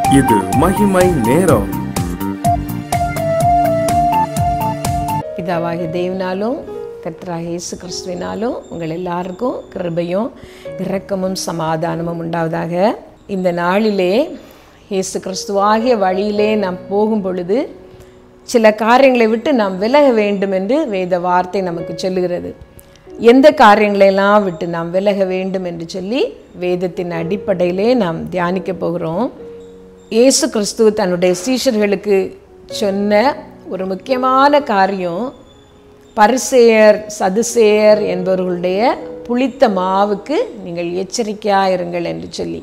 இது மகிமை நேரம் பிதாவாகிய தேவனாலும் கர்த்தராகிய இயேசு கிறிஸ்துவினாலும் உங்கள் எல்லாருக்கும் கிருபையும் இரக்கமும் சமாதானமும் உண்டாவதாக இந்த நாளிலே இயேசு கிறிஸ்துவாகிய வழியிலே நாம் போகும் பொழுது சில காரியங்களை விட்டு நாம் விலக வேண்டும் என்று வேத வார்த்தை நமக்கு சொல்லுகிறது எந்த காரியங்களையெல்லாம் விட்டு நாம் விலக வேண்டும் என்று சொல்லி வேதத்தின் அடிப்படையிலே நாம் தியானிக்க போகிறோம் இயேசு கிறிஸ்து தன்னுடைய சீஷர்களுக்கு சொன்ன ஒரு முக்கியமான காரியம் பரிசேயர் சதுசேயர் என்பவர்களுடைய புளித்த மாவுக்கு நீங்கள் எச்சரிக்கையாக இருங்கள் என்று சொல்லி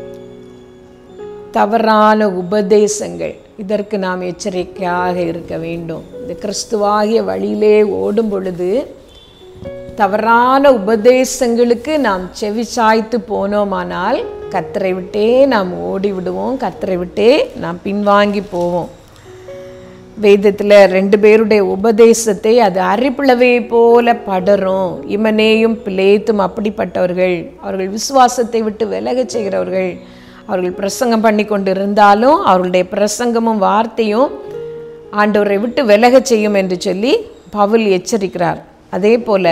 தவறான உபதேசங்கள் இதற்கு நாம் எச்சரிக்கையாக இருக்க வேண்டும் இந்த கிறிஸ்துவாகிய வழியிலே ஓடும் பொழுது தவறான உபதேசங்களுக்கு நாம் செவி சாய்த்து போனோமானால் கத்தரை விட்டே நாம் ஓடி விடுவோம் கத்தரை விட்டே நாம் பின்வாங்கி போவோம் வேதத்தில் ரெண்டு பேருடைய உபதேசத்தை அது அரிப்பிளவை போல படரும் இமனேயும் பிளேத்தும் அப்படிப்பட்டவர்கள் அவர்கள் விசுவாசத்தை விட்டு விலகச் செய்கிறவர்கள் அவர்கள் பிரசங்கம் பண்ணி கொண்டு இருந்தாலும் அவர்களுடைய பிரசங்கமும் வார்த்தையும் ஆண்டவரை விட்டு விலகச் செய்யும் என்று சொல்லி பவுல் எச்சரிக்கிறார் அதே போல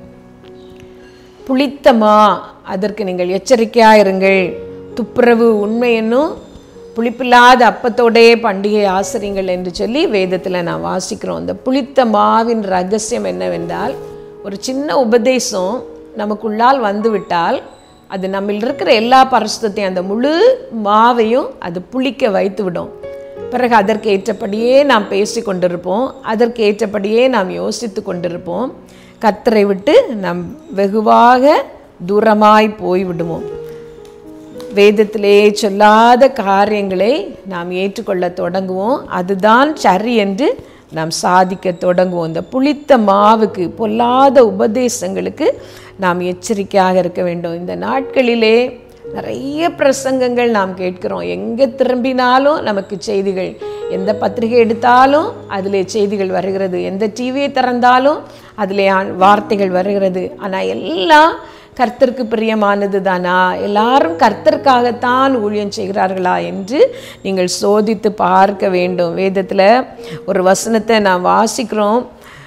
புளித்தமா அதற்கு நீங்கள் எச்சரிக்கையாக இருங்கள் துப்புரவு உண்மை என்னும் புளிப்பில்லாத அப்பத்தோடே பண்டிகை ஆசிரியங்கள் என்று சொல்லி வேதத்தில் நான் வாசிக்கிறோம் இந்த புளித்த மாவின் ரகசியம் என்னவென்றால் ஒரு சின்ன உபதேசம் நமக்குள்ளால் வந்துவிட்டால் அது நம்மில் இருக்கிற எல்லா பரிசுத்தையும் அந்த முழு மாவையும் அது புளிக்க வைத்து விடும் பிறகு அதற்கு ஏற்றபடியே நாம் பேசி கொண்டிருப்போம் அதற்கு ஏற்றபடியே நாம் யோசித்து கொண்டிருப்போம் கத்தரை விட்டு நாம் வெகுவாக தூரமாய் போய்விடுவோம் வேதத்திலே சொல்லாத காரியங்களை நாம் ஏற்றுக்கொள்ள தொடங்குவோம் அதுதான் சரி என்று நாம் சாதிக்க தொடங்குவோம் இந்த புளித்த மாவுக்கு பொல்லாத உபதேசங்களுக்கு நாம் எச்சரிக்கையாக இருக்க வேண்டும் இந்த நாட்களிலே நிறைய பிரசங்கங்கள் நாம் கேட்கிறோம் எங்கே திரும்பினாலும் நமக்கு செய்திகள் எந்த பத்திரிகை எடுத்தாலும் அதிலே செய்திகள் வருகிறது எந்த டிவியை திறந்தாலும் அதிலே வார்த்தைகள் வருகிறது ஆனால் எல்லாம் கர்த்தருக்கு பிரியமானது தானா எல்லாரும் கர்த்தருக்காகத்தான் ஊழியம் செய்கிறார்களா என்று நீங்கள் சோதித்து பார்க்க வேண்டும் வேதத்தில் ஒரு வசனத்தை நான் வாசிக்கிறோம்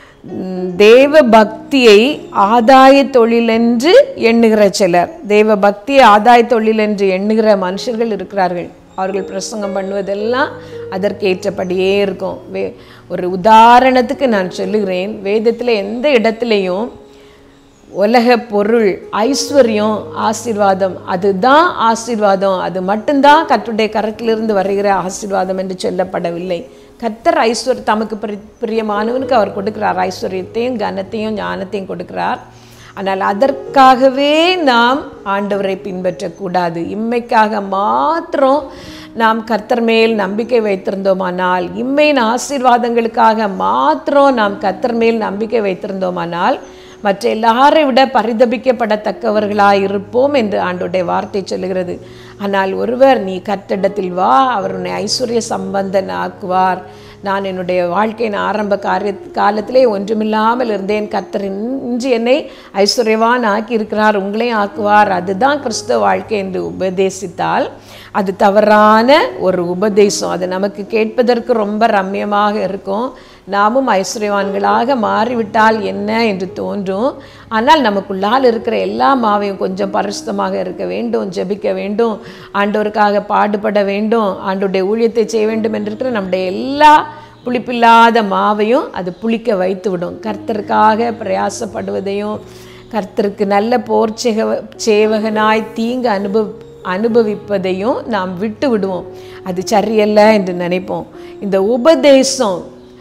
தேவ பக்தியை ஆதாய தொழிலென்று எண்ணுகிற சிலர் தேவ பக்தியை ஆதாய தொழில் என்று எண்ணுகிற மனுஷர்கள் இருக்கிறார்கள் அவர்கள் பிரசங்கம் பண்ணுவதெல்லாம் அதற்கு ஏற்றபடியே இருக்கும் வே ஒரு உதாரணத்துக்கு நான் சொல்லுகிறேன் வேதத்தில் எந்த இடத்துலையும் உலக பொருள் ஐஸ்வர்யம் ஆசீர்வாதம் அதுதான் ஆசீர்வாதம் அது மட்டும்தான் கற்றுடைய கரத்திலிருந்து வருகிற ஆசீர்வாதம் என்று சொல்லப்படவில்லை கத்தர் ஐஸ்வர் தமக்கு பிரி பிரியமானவனுக்கு அவர் கொடுக்கிறார் ஐஸ்வர்யத்தையும் கனத்தையும் ஞானத்தையும் கொடுக்கிறார் ஆனால் அதற்காகவே நாம் ஆண்டவரை பின்பற்றக்கூடாது இம்மைக்காக மாத்திரம் நாம் கர்த்தர் மேல் நம்பிக்கை வைத்திருந்தோமானால் இம்மையின் ஆசீர்வாதங்களுக்காக மாத்திரம் நாம் கர்த்தர் மேல் நம்பிக்கை வைத்திருந்தோமானால் மற்ற எல்லாரை விட பரிதபிக்கப்படத்தக்கவர்களாய் இருப்போம் என்று ஆண்டோடைய வார்த்தை சொல்லுகிறது ஆனால் ஒருவர் நீ கட்டிடத்தில் வா அவர் உன்னை ஐஸ்வர்ய சம்பந்தன் ஆக்குவார் நான் என்னுடைய வாழ்க்கையின் ஆரம்ப காரிய காலத்திலே ஒன்றுமில்லாமல் இருந்தேன் கத்தர் இன்று என்னை ஐஸ்வர்யவான் ஆக்கி இருக்கிறார் உங்களையும் ஆக்குவார் அதுதான் கிறிஸ்தவ வாழ்க்கை என்று உபதேசித்தால் அது தவறான ஒரு உபதேசம் அது நமக்கு கேட்பதற்கு ரொம்ப ரம்யமாக இருக்கும் நாமும் ஐஸ்வர்யவான்களாக மாறிவிட்டால் என்ன என்று தோன்றும் ஆனால் நமக்குள்ளால் இருக்கிற எல்லா மாவையும் கொஞ்சம் பரிசுத்தமாக இருக்க வேண்டும் ஜெபிக்க வேண்டும் ஆண்டோருக்காக பாடுபட வேண்டும் ஆண்டோடைய ஊழியத்தை செய்ய வேண்டும் என்று இருக்கிற நம்முடைய எல்லா புளிப்பில்லாத மாவையும் அது புளிக்க வைத்து விடும் கர்த்தருக்காக பிரயாசப்படுவதையும் கர்த்தருக்கு நல்ல போர் சேக சேவகனாய் தீங்கு அனுபவ அனுபவிப்பதையும் நாம் விட்டு விடுவோம் அது சரியல்ல என்று நினைப்போம் இந்த உபதேசம்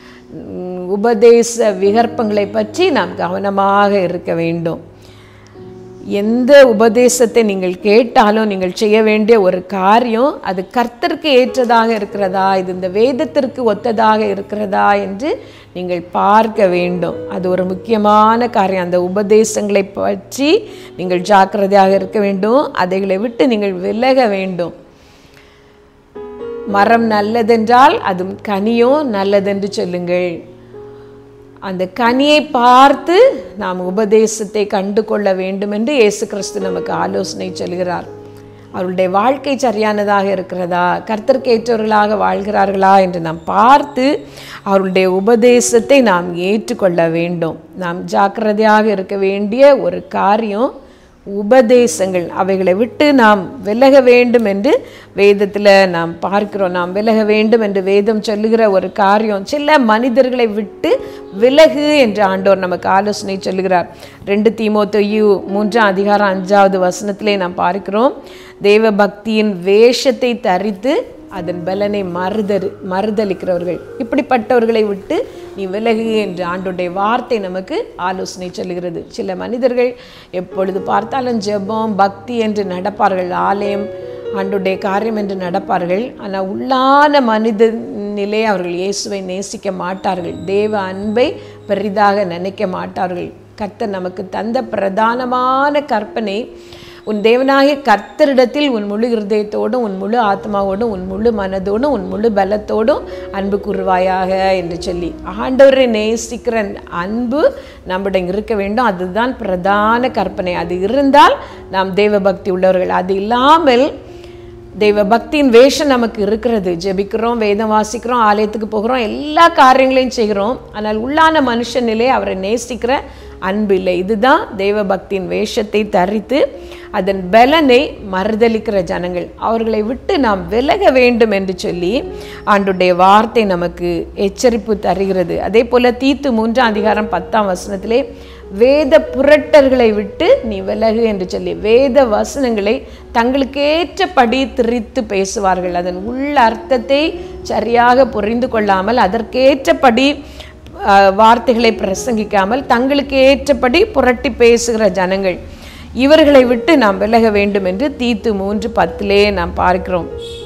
உபதேச விகற்பங்களை பற்றி நாம் கவனமாக இருக்க வேண்டும் எந்த உபதேசத்தை நீங்கள் கேட்டாலும் நீங்கள் செய்ய வேண்டிய ஒரு காரியம் அது கர்த்தருக்கு ஏற்றதாக இருக்கிறதா இது இந்த வேதத்திற்கு ஒத்ததாக இருக்கிறதா என்று நீங்கள் பார்க்க வேண்டும் அது ஒரு முக்கியமான காரியம் அந்த உபதேசங்களை பற்றி நீங்கள் ஜாக்கிரதையாக இருக்க வேண்டும் அதைகளை விட்டு நீங்கள் விலக வேண்டும் மரம் நல்லதென்றால் அதுவும் கனியும் நல்லதென்று சொல்லுங்கள் அந்த கனியை பார்த்து நாம் உபதேசத்தை கண்டு கொள்ள வேண்டும் என்று இயேசு கிறிஸ்து நமக்கு ஆலோசனை சொல்கிறார் அவர்களுடைய வாழ்க்கை சரியானதாக இருக்கிறதா கர்த்தர்க்கேற்றவர்களாக வாழ்கிறார்களா என்று நாம் பார்த்து அவர்களுடைய உபதேசத்தை நாம் ஏற்றுக்கொள்ள வேண்டும் நாம் ஜாக்கிரதையாக இருக்க வேண்டிய ஒரு காரியம் உபதேசங்கள் அவைகளை விட்டு நாம் விலக வேண்டும் என்று வேதத்தில் நாம் பார்க்கிறோம் நாம் விலக வேண்டும் என்று வேதம் சொல்லுகிற ஒரு காரியம் சில மனிதர்களை விட்டு விலகு என்று ஆண்டவர் நமக்கு ஆலோசனை சொல்லுகிறார் ரெண்டு தீமோத்தொய்யு மூன்றாம் அதிகாரம் அஞ்சாவது வசனத்திலே நாம் பார்க்கிறோம் தேவ பக்தியின் வேஷத்தை தரித்து அதன் பலனை மறுதல் மறுதளிக்கிறவர்கள் இப்படிப்பட்டவர்களை விட்டு நீ விலகு என்று ஆண்டுடைய வார்த்தை நமக்கு ஆலோசனை சொல்லுகிறது சில மனிதர்கள் எப்பொழுது பார்த்தாலும் ஜெபம் பக்தி என்று நடப்பார்கள் ஆலயம் ஆண்டுடைய காரியம் என்று நடப்பார்கள் ஆனால் உள்ளான மனித நிலை அவர்கள் இயேசுவை நேசிக்க மாட்டார்கள் தேவ அன்பை பெரிதாக நினைக்க மாட்டார்கள் கர்த்தர் நமக்கு தந்த பிரதானமான கற்பனை உன் தேவனாகிய கர்த்தரிடத்தில் உன் முழு இருதயத்தோடும் உன் முழு ஆத்மாவோடும் உன் முழு மனதோடும் உன் முழு பலத்தோடும் அன்பு கூறுவாயாக என்று சொல்லி ஆண்டவரை நேசிக்கிற அன்பு நம்மிடம் இருக்க வேண்டும் அதுதான் பிரதான கற்பனை அது இருந்தால் நாம் தேவ பக்தி உள்ளவர்கள் அது இல்லாமல் தெய்வ பக்தியின் வேஷம் நமக்கு இருக்கிறது ஜெபிக்கிறோம் வேதம் வாசிக்கிறோம் ஆலயத்துக்கு போகிறோம் எல்லா காரியங்களையும் செய்கிறோம் ஆனால் உள்ளான மனுஷ நிலை அவரை நேசிக்கிற அன்பு இல்லை இதுதான் தெய்வ பக்தியின் வேஷத்தை தரித்து அதன் பலனை மறுதளிக்கிற ஜனங்கள் அவர்களை விட்டு நாம் விலக வேண்டும் என்று சொல்லி ஆண்டுடைய வார்த்தை நமக்கு எச்சரிப்பு தருகிறது அதே போல தீத்து மூன்றாம் அதிகாரம் பத்தாம் வசனத்திலே வேத புரட்டர்களை விட்டு நீ விலகு என்று சொல்லி வேத வசனங்களை தங்களுக்கேற்றபடி திரித்து பேசுவார்கள் அதன் உள்ள அர்த்தத்தை சரியாக புரிந்து கொள்ளாமல் அதற்கேற்றபடி அஹ், வார்த்தைகளை பிரசங்கிக்காமல் தங்களுக்கு ஏற்றபடி புரட்டி பேசுகிற ஜனங்கள் இவர்களை விட்டு நாம் விலக வேண்டும் என்று தீத்து மூன்று பத்திலே நாம் பார்க்கிறோம்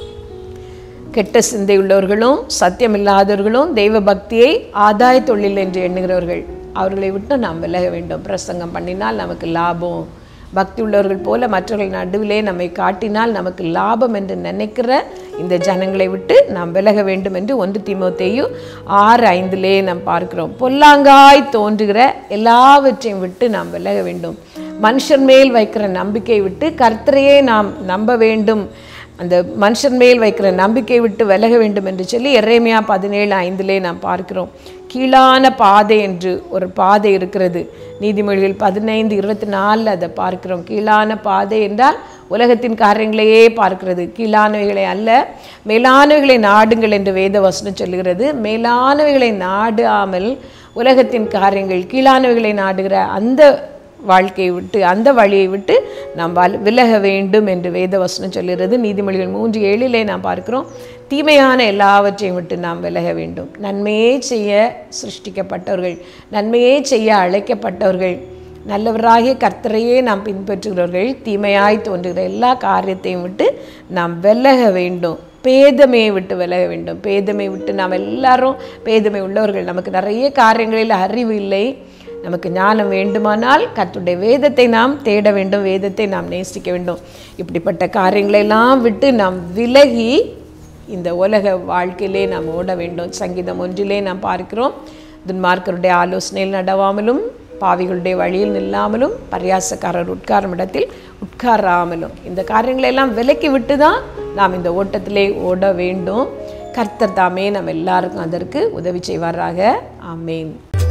கெட்ட சிந்தை உள்ளவர்களும் சத்தியமில்லாதவர்களும் தெய்வ பக்தியை ஆதாய தொழில் என்று எண்ணுகிறவர்கள் அவர்களை விட்டு நாம் விலக வேண்டும் பிரசங்கம் பண்ணினால் நமக்கு லாபம் பக்தி உள்ளவர்கள் போல மற்றவர்கள் நடுவிலே நம்மை காட்டினால் நமக்கு லாபம் என்று நினைக்கிற இந்த ஜனங்களை விட்டு நாம் விலக வேண்டும் என்று ஒன்று தீமோத்தேயு ஆறு ஐந்திலே நாம் பார்க்கிறோம் பொல்லாங்காய் தோன்றுகிற எல்லாவற்றையும் விட்டு நாம் விலக வேண்டும் மனுஷன் மேல் வைக்கிற நம்பிக்கை விட்டு கர்த்தரையே நாம் நம்ப வேண்டும் அந்த மனுஷன் மேல் வைக்கிற நம்பிக்கை விட்டு விலக வேண்டும் என்று சொல்லி எரேமியா பதினேழு ஐந்திலே நாம் பார்க்கிறோம் கீழான பாதை என்று ஒரு பாதை இருக்கிறது நீதிமொழிகள் பதினைந்து இருபத்தி நாலில் அதை பார்க்கிறோம் கீழான பாதை என்றால் உலகத்தின் காரியங்களையே பார்க்கிறது கீழானவைகளை அல்ல மேலானவைகளை நாடுங்கள் என்று வேத வசனம் சொல்லுகிறது மேலானவைகளை நாடாமல் உலகத்தின் காரியங்கள் கீழானவைகளை நாடுகிற அந்த வாழ்க்கையை விட்டு அந்த வழியை விட்டு நாம் வல்- விலக வேண்டும் என்று வேதவசனம் சொல்கிறது நீதிமொழிகள் மூன்று ஏழிலே நாம் பார்க்கிறோம் தீமையான எல்லாவற்றையும் விட்டு நாம் விலக வேண்டும் நன்மையே செய்ய சிருஷ்டிக்கப்பட்டவர்கள் நன்மையே செய்ய அழைக்கப்பட்டவர்கள் நல்லவராகிய கர்த்தரையே நாம் பின்பற்றுகிறவர்கள் தீமையாய் தோன்றுகிற எல்லா காரியத்தையும் விட்டு நாம் விலக வேண்டும் பேதமையை விட்டு விலக வேண்டும் பேதமை விட்டு நாம் எல்லாரும் பேதமை உள்ளவர்கள் நமக்கு நிறைய காரியங்களில் அறிவு இல்லை நமக்கு ஞானம் வேண்டுமானால் கர்த்தருடைய வேதத்தை நாம் தேட வேண்டும் வேதத்தை நாம் நேசிக்க வேண்டும் இப்படிப்பட்ட காரியங்களெல்லாம் விட்டு நாம் விலகி இந்த உலக வாழ்க்கையிலே நாம் ஓட வேண்டும் சங்கீதம் ஒன்றிலே நாம் பார்க்கிறோம் துன்மார்க்கருடைய ஆலோசனையில் நடவாமலும் பாவிகளுடைய வழியில் நில்லாமலும் பரியாசக்காரர் உட்காரும் இடத்தில் உட்காராமலும் இந்த காரியங்களெல்லாம் விலக்கி விட்டு தான் நாம் இந்த ஓட்டத்திலே ஓட வேண்டும் கர்த்தர் தாமே நம்ம எல்லாருக்கும் அதற்கு உதவி செய்வாராக ஆமேன்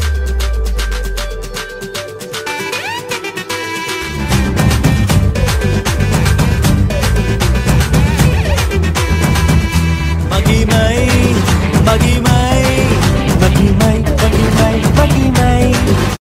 மகிமை மகிமை மகிமை மகிமை மகிமை